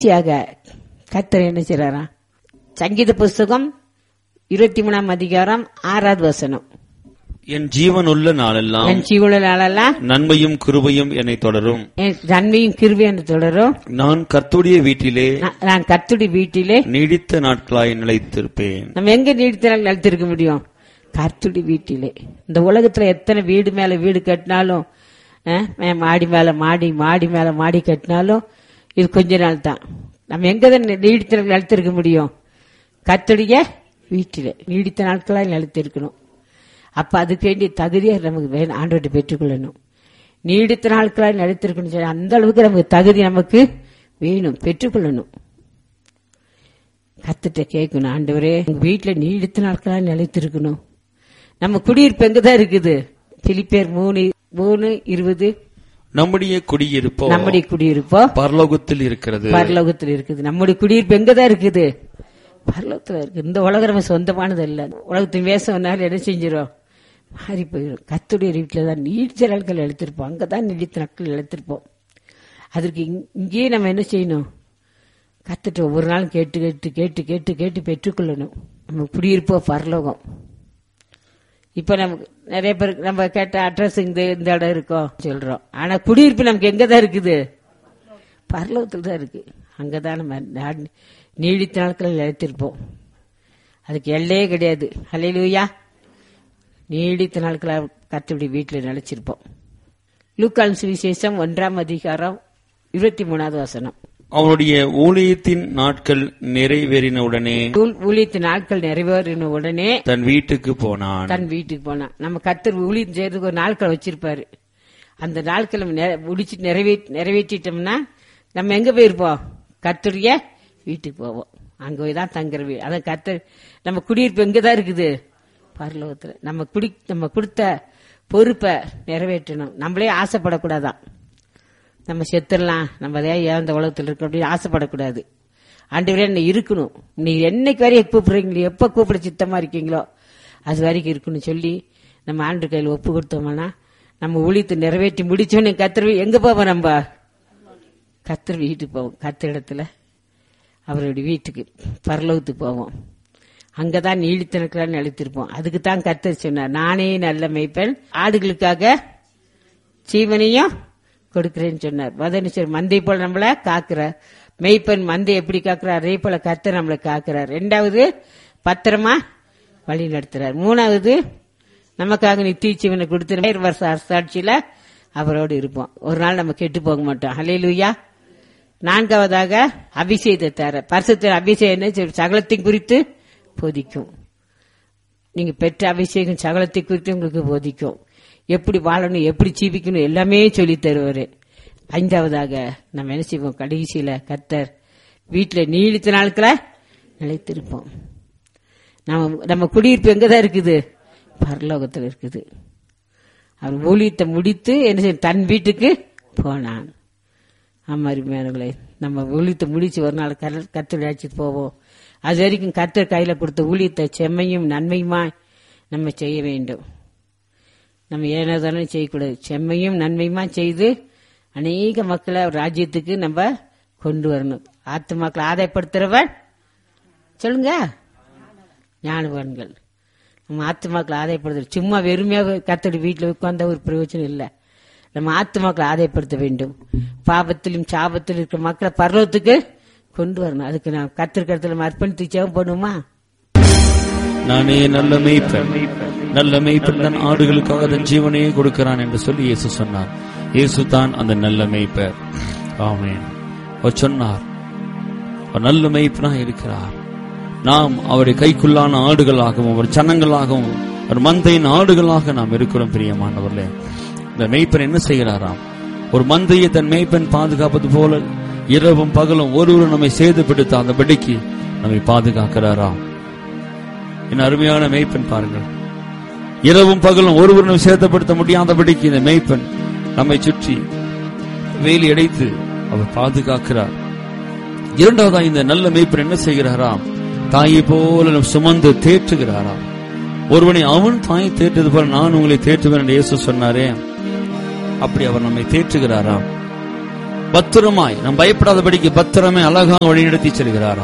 கடைசியாக கர்த்தர் என்ன செய்றாராம் சங்கீத புஸ்தகம் இருபத்தி மூணாம் அதிகாரம் ஆறாவது வசனம் என் ஜீவனுள்ள நாளெல்லாம் என் ஜீவன நாளெல்லாம் நன்மையும் கிருபையும் என்னை தொடரும் என் நன்மையும் கிருபை என்று தொடரும் நான் கர்த்துடைய வீட்டிலே நான் நான் கர்த்துடைய வீட்டிலே நீடித்த நாட்களாய் நிலைத்திருப்பேன் நம்ம எங்க நீடித்தாலும் நிலைத்திருக்க முடியும் கர்த்துடைய வீட்டிலே இந்த உலகத்துல எத்தனை வீடு மேல வீடு கட்டினாலும் அஹ், மே- மாடி மேல மாடி மாடி மேல மாடி கட்டினாலும் இது கொஞ்ச நாள் தான் நம்ம எங்க தான் நீடித்த நிலைத்திருக்க முடியும் கர்த்தருடைய வீட்டிலே நீடித்த நாட்களாக நிலைத்திருக்கணும் அப்ப அதுக்கு வேண்டிய தகுதியை நமக்கு வேணும் ஆண்டவர்கிட்ட பெற்றுக்கொள்ளணும் நீடித்த நாட்களாக நிலைத்திருக்கணும் சொல்லி அந்த அளவுக்கு நமக்கு தகுதி நமக்கு வேணும் பெற்றுக்கொள்ளணும் கத்துட்ட கேட்கணும் ஆண்டவரே உங்க வீட்டுல நீடித்த நாட்களா நிலைத்திருக்கணும் நம்ம குடியிருப்பு எங்கதான் இருக்குது பிலிப்பேர் மூணு மூணு இருபது நம்முடைய குடியிருப்போ நம்முடைய குடியிருப்போ பரலோகத்தில் இருக்கிறது பரலோகத்துல இருக்குது நம்முடைய குடியிருப்பு எங்கதான் இருக்குது பரலோகத்துல இருக்கு இந்த உலகம் நம்ம சொந்தமானது இல்ல உலகத்தின் வேஷம் வந்தாலும் என்ன செஞ்சிடும் மாறி போயிடும் கத்துடைய வீட்டுல தான் நீடித்த நாட்கள் எழுத்திருப்போம் அங்கதான் நீடித்த நாட்கள் எழுத்திருப்போம் அதற்கு இங்- இங்கேயே நம்ம என்ன செய்யணும் கத்துட்டு ஒவ்வொரு நாளும் கேட்டு கேட்டு கேட்டு கேட்டு கேட்டு பெற்றுக்கொள்ளணும் நம்ம குடியிருப்போ பரலோகம் இப்ப நமக்கு நிறைய பேருக்கு நம்ம கேட்ட அட்ரஸ் இந்த இந்த இடம் இருக்கோம் சொல்றோம் ஆனா குடியிருப்பு நமக்கு எங்க தான் இருக்குது பரலோகத்தில் தான் இருக்கு அங்கதான் நம்ம நா- நீடித்த நாட்களில் நிலைத்திருப்போம் அதுக்கு எல்லையே கிடையாது ஹalleluya நீடித்த நாட்களாக கத்தபடி வீட்டில் நிலைச்சிருப்போம் லூக்கான் சுவிசேஷம் ஒன்றாம் அதிகாரம் இருபத்தி மூணாவது வசனம் அவனுடைய ஊழியத்தின் நாட்கள் நிறைவேறின உடனே ஊ- ஊழியத்து நாட்கள் நிறைவேறின உடனே தன் வீட்டுக்கு போனான் தன் வீட்டுக்கு போனான் நம்ம கத்தர் ஊழியம் செய்யறதுக்கு ஒரு நாட்கள் வச்சிருப்பாரு அந்த நாட்கள் நம்ம நிறை- முடிச்சு நிறைவே நிறைவேற்றிட்டோம்னா நம்ம எங்க போயிருப்போம் கத்தருடைய வீட்டுக்கு போவோம் அங்க போய் தான் தங்குற வீடு அதான் கத்தர் நம்ம குடியிருப்பு எங்க தான் இருக்குது பரலோகத்துல நம்ம குடி நம்ம கொடுத்த பொறுப்பை நிறைவேற்றணும் நம்மளே ஆசைப்படக்கூடாதான் நம்ம செத்துடலாம் நம்ம அதே ஏன் இந்த உலகத்தில் இருக்க அப்படின்னு ஆசைப்படக்கூடாது ஆண்டவரே என்ன இருக்கணும் நீ என்னைக்கு வரையும் கூப்பிடுறீங்களோ எப்ப கூப்பிட சித்தமா இருக்கீங்களோ அது வரைக்கும் இருக்கணும் சொல்லி நம்ம ஆண்டு கையில் ஒப்பு கொடுத்தோம்னா நம்ம ஊழியத்தை நிறைவேற்றி முடிச்சோன்னு கத்திர எங்க போவோம் நம்ம கத்தர் வீட்டுக்கு போவோம் கத்த இடத்துல அவருடைய வீட்டுக்கு பரலோகத்துக்கு போவோம் அங்கதான் நீடித்திருக்கிறான்னு அழைத்திருப்போம் அதுக்கு தான் கத்தர் சொன்னார் நானே நல்ல மெய்ப்பெண் ஆடுகளுக்காக ஜீவனையும் கொடுக்கிறேன்னு சொன்னார் மதனிச்சர் மந்தை போல நம்மள காக்குறார் மெய்ப்பெண் மந்தை எப்படி காக்குறார் அதே போல கத்தர் நம்மளை காக்குறார் ரெண்டாவது பத்திரமா வழி நடத்துறார் மூணாவது நமக்காக நித்திய ஜீவனை கொடுத்து வருஷ அரசாட்சியில அவரோடு இருப்போம் ஒரு நாள் நம்ம கெட்டு போக மாட்டோம் ஹalleluya நான்காவதாக அபிஷேகத்தை தர பரிசுத்த அபிஷேகம் என்ன செய்யும்? சகலத்தின் குறித்து போதிக்கும் நீங்க பெற்ற அபிஷேகம் சகலத்தை குறித்து உங்களுக்கு போதிக்கும் எப்படி வாழணும் எப்படி ஜீவிக்கணும் எல்லாமே சொல்லி தருவாரு ஐந்தாவதாக நம்ம என்ன செய்வோம் கடைசியில கத்தர் வீட்டுல நீடித்த நாட்களை நிலைத்திருப்போம் நம்ம நம்ம குடியிருப்பு எங்கதான் இருக்குது பரலோகத்தில் இருக்குது அவர் ஊழியத்தை முடித்து என்ன செய்ய தன் வீட்டுக்கு போனான் ஆமா அருமையானவர்களே நம்ம ஊழியத்தை முடிச்சு ஒரு நாள் கத்தர் அழைச்சிட்டு போவோம் அது வரைக்கும் கத்தர் கையில கொடுத்த ஊழியத்தை செம்மையும் நன்மையுமா நம்ம செய்ய வேண்டும் நம்ம ஏனோதானே செய்யக்கூடாது செம்மையும் நன்மையுமா செய்து அநேக மக்களை அவர் ராஜ்யத்துக்கு நம்ம கொண்டு வரணும் ஆத்துமாக்களை ஆதாயப்படுத்துறவன் சொல்லுங்க ஞானவான்கள் நம்ம ஆத்துமாக்களை ஆதாயப்படுத்த சும்மா வெறுமையாக கத்தடி வீட்டில் உட்கார்ந்த ஒரு பிரயோஜனம் இல்லை நம்ம ஆத்துமாக்களை ஆதாயப்படுத்த வேண்டும் பாபத்திலும் சாபத்திலும் இருக்கிற மக்களை பர்வத்துக்கு கொண்டு வரணும் அதுக்கு நான் கத்திருக்கிறதுல நம்ம அர்ப்பணித்து ஜெபம் பண்ணுமா நானே நல்ல மேய்ப்பன் நல்ல மேய்ப்பன் தன் ஆடுகளுக்காக தன் ஜீவனையே கொடுக்கிறான் என்று சொல்லி இயேசு சொன்னார் இயேசு தான் அந்த நல்ல மேய்ப்பர் ஆமென் அவர் சொன்னார் அவர் நல்ல மேய்ப்பனா இருக்கிறார் நாம் அவருடைய கைக்குள்ளான ஆடுகளாகவும் அவர் சனங்களாகவும் அவர் மந்தையின் ஆடுகளாக நாம் இருக்கிறோம் பிரியமானவர்களே இந்த மேய்ப்பன் என்ன செய்கிறாராம் ஒரு மந்தையை தன் மேய்ப்பன் பாதுகாப்பது போல இரவும் பகலும் ஒருவரும் நம்மை சேதப்படுத்த அந்த படிக்கு நம்மை பாதுகாக்கிறாராம் என் அருமையான மேய்ப்பன் பாருங்கள் இரவும் பகலும் ஒருவரும் சேதப்படுத்த முடியாதபடிக்கு இந்த மேய்ப்பன் நம்மை சுற்றி வேலி அடைத்து அவர் பாதுகாக்கிறார் இரண்டாவதா இந்த நல்ல மேய்ப்பன் என்ன செய்கிறாராம் தாயை போல நம் சுமந்து தேற்றுகிறாராம் ஒருவனை அவன் தாயை தேற்றது போல நான் உங்களை தேற்றுவேன் என்று இயேசு சொன்னாரே அப்படி அவர் நம்மை தேற்றுகிறாராம் பத்திரமாய் நாம் பயப்படாதபடிக்கு பத்திரமே அழகாக வழிநடத்தி செல்கிறாரா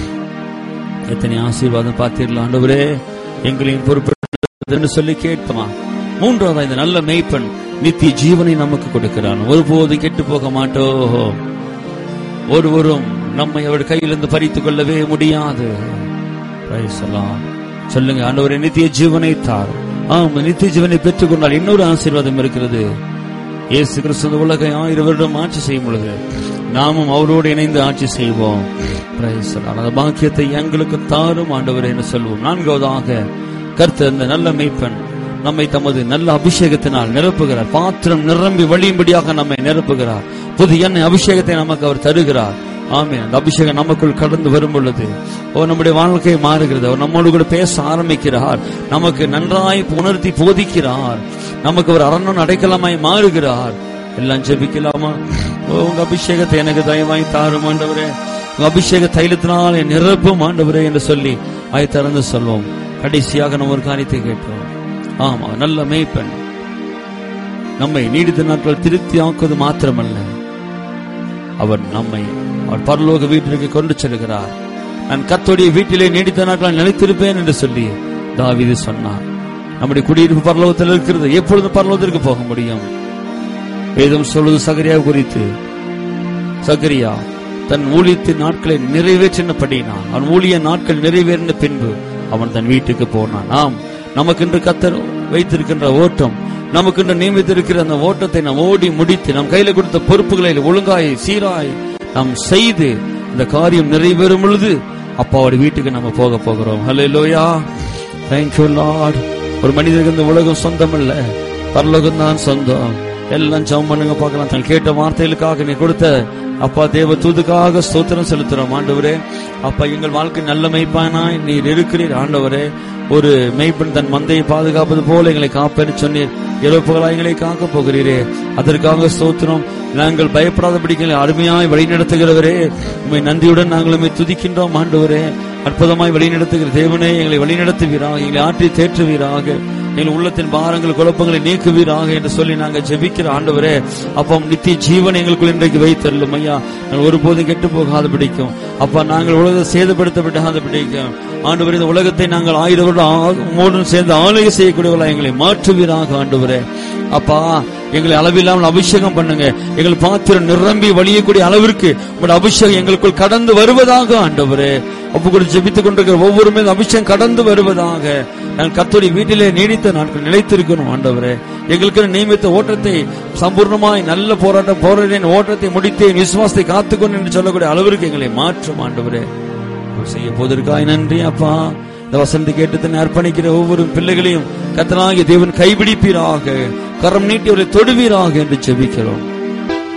எத்தனை ஆசீர்வாதம் பார்த்தீர்களா ஆண்டவரே எங்களையும் பொறுப்பெடுத்து என்று சொல்லி கேட்போமா மூன்றாவது இந்த நல்ல மேய்ப்பன் நித்திய ஜீவனை நமக்கு கொடுக்கிறான் ஒருபோதும் கெட்டு போக மாட்டோம் ஒருவரும் நம்மை அவர் கையிலிருந்து பறித்துக் கொள்ளவே முடியாது Praise the Lord. சொல்லுங்க ஆண்டவரே நித்திய ஜீவனை தார் ஆம் நித்திய ஜீவனை பெற்றுக் கொண்டால் இன்னொரு ஆசீர்வாதம் இருக்கிறது இயேசு கிறிஸ்து இந்த உலகை ஆயிரம் வருடம் ஆட்சி செய்யும் பொழுது நாமும் அவரோடு இணைந்து ஆட்சி செய்வோம் Praise the Lord. அந்த பாக்கியத்தை எங்களுக்கு தாரும் ஆண்டவரே என்று சொல்வோம் நான்காவதாக கர்த்தர் இந்த நல்ல மெய்ப்பன் நம்மை தமது நல்ல அபிஷேகத்தினால் நிரப்புகிறார் பாத்திரம் நிரம்பி வழியும்படியாக நம்மை நிரப்புகிறார் புது எண்ணெய் அபிஷேகத்தை நமக்கு அவர் தருகிறார் ஆமென் அந்த அபிஷேகம் நமக்குள் கடந்து வரும் பொழுது ஓ நம்முடைய வாழ்க்கை மாறுகிறது அவர் நம்மோடு கூட பேச ஆரம்பிக்கிறார் நமக்கு நன்றாய் உணர்த்தி போதிக்கிறார் நமக்கு ஒரு அரண்மனை அடைக்கலமாய் மாறுகிறார் எல்லாம் ஜெபிக்கலாமா ஓ உங்க அபிஷேகத்தை எனக்கு தயவாய் தாரும் ஆண்டவரே உங்க அபிஷேக தைலத்தினால் என் நிரப்பும் ஆண்டவரே என்று சொல்லி ஆய் திறந்து சொல்வோம் கடைசியாக நம்ம ஒரு காரியத்தை கேட்கிறோம் ஆமா நல்ல மேய்ப்பன் நம்மை நீடித்த நாட்கள் திருப்தி ஆக்குவது மாத்திரமல்ல அவர் நம்மை அவர் பரலோக வீட்டிற்கு கொண்டு செல்கிறார் நான் கர்த்தருடைய வீட்டிலே நீடித்த நாட்கள் நிலைத்திருப்பேன் என்று சொல்லி தாவீது சொன்னார் நம்முடைய குடியிருப்பு பரலோகத்தில் இருக்கிறது எப்பொழுது பரலோகத்திற்கு போக முடியும் வேதம் சொல்வது சகரியா குறித்து சகரியா தன் ஊழியத்தின் நாட்களை நிறைவேற்றினபடினான் அவன் ஊழிய நாட்கள் நிறைவேறின பின்பு அவன் தன் வீட்டுக்கு போனான் ஆம் நமக்கென்று கத்தர் வைத்திருக்கின்ற ஓட்டம் நமக்கென்று நியமித்திருக்கிற அந்த ஓட்டத்தை நாம் ஓடி முடித்து நம் கையில கொடுத்த பொறுப்புகளை ஒழுங்காய் சீராய் நாம் செய்து இந்த காரியம் நிறைவேறும் பொழுது அப்பாவோட வீட்டுக்கு நம்ம போக போகிறோம் ஹலோ லோயா தேங்க்யூ லார்ட் ஒரு மனிதருக்கு இந்த உலகம் சொந்தம் இல்ல பரலோகம் தான் சொந்தம் எல்லாம் ஜெபம் பண்ணுங்க பார்க்கலாம் தான் கேட்ட வார்த்தைகளுக்காக நீ கொடுத்த அப்பா தேவ தூதுக்காக ஸ்தோத்திரம் செலுத்துறோம் ஆண்டவரே அப்பா எங்கள் வாழ்க்கை நல்ல மெய்ப்பானாய் நீர் இருக்கிறீர் ஆண்டவரே ஒரு மெய்ப்பெண் தன் மந்தையை பாதுகாப்பது போல எங்களை காப்பேன்னு சொன்னீர் இழப்புகளாய் எங்களை காக்க போகிறீரே அதற்காக ஸ்தோத்திரம் நாங்கள் பயப்படாதபடி எங்களை அருமையாய் வழிநடத்துகிறவரே உண்மை நன்றியுடன் நாங்கள் உண்மை துதிக்கின்றோம் ஆண்டவரே அற்புதமாய் வழிநடத்துகிற தேவனே எங்களை வழிநடத்துவீராக எங்களை ஆற்றி தேற்றுவீராக எங்கள் உள்ளத்தின் பாரங்கள் குழப்பங்களை நீக்குவீராக என்று சொல்லி நாங்கள் ஜெபிக்கிற ஆண்டவரே அப்பா நித்திய ஜீவன் எங்களுக்குள் இன்றைக்கு வைத்தருளும் ஐயா நாங்கள் ஒருபோதும் கெட்டு போகாத பிடிக்கும் அப்பா நாங்கள் உலகத்தை சேதப்படுத்த விடாத பிடிக்கும் ஆண்டவரே இந்த உலகத்தை நாங்கள் ஆயிரம் வருடம் மூடன் சேர்ந்து ஆளுகை செய்யக்கூடியவர்களா எங்களை மாற்றுவீராக ஆண்டவரே அப்பா எங்களை அளவில்லாமல் அபிஷேகம் பண்ணுங்க எங்கள் பாத்திரம் நிரம்பி வழியக்கூடிய அளவிற்கு உங்களுடைய அபிஷேகம் எங்களுக்குள் கடந்து வருவதாக ஆண்டவரே அப்ப கூட ஜெபித்துக் கொண்டிருக்கிற ஒவ்வொரு மீது அபிஷேகம் கடந்து வருவதாக நான் கத்தோடி வீட்டிலே நீடித்த நாட்கள் நிலைத்திருக்கணும் ஆண்டவரே எங்களுக்கு நியமித்த ஓட்டத்தை சம்பூர்ணமாய் நல்ல போராட்டம் போராடின ஓட்டத்தை முடித்தேன் விசுவாசத்தை காத்துக்கொண்டு என்று சொல்லக்கூடிய அளவிற்கு எங்களை மாற்றும் ஆண்டவரே செய்ய போவதற்காய் நன்றி அப்பா இந்த வசந்தி கேட்டு தன்னை அர்ப்பணிக்கிற ஒவ்வொரு பிள்ளைகளையும் கத்தனாகிய தேவன் கைபிடிப்பீராக கரம் நீட்டி அவரை தொடுவீராக என்று ஜெபிக்கிறோம்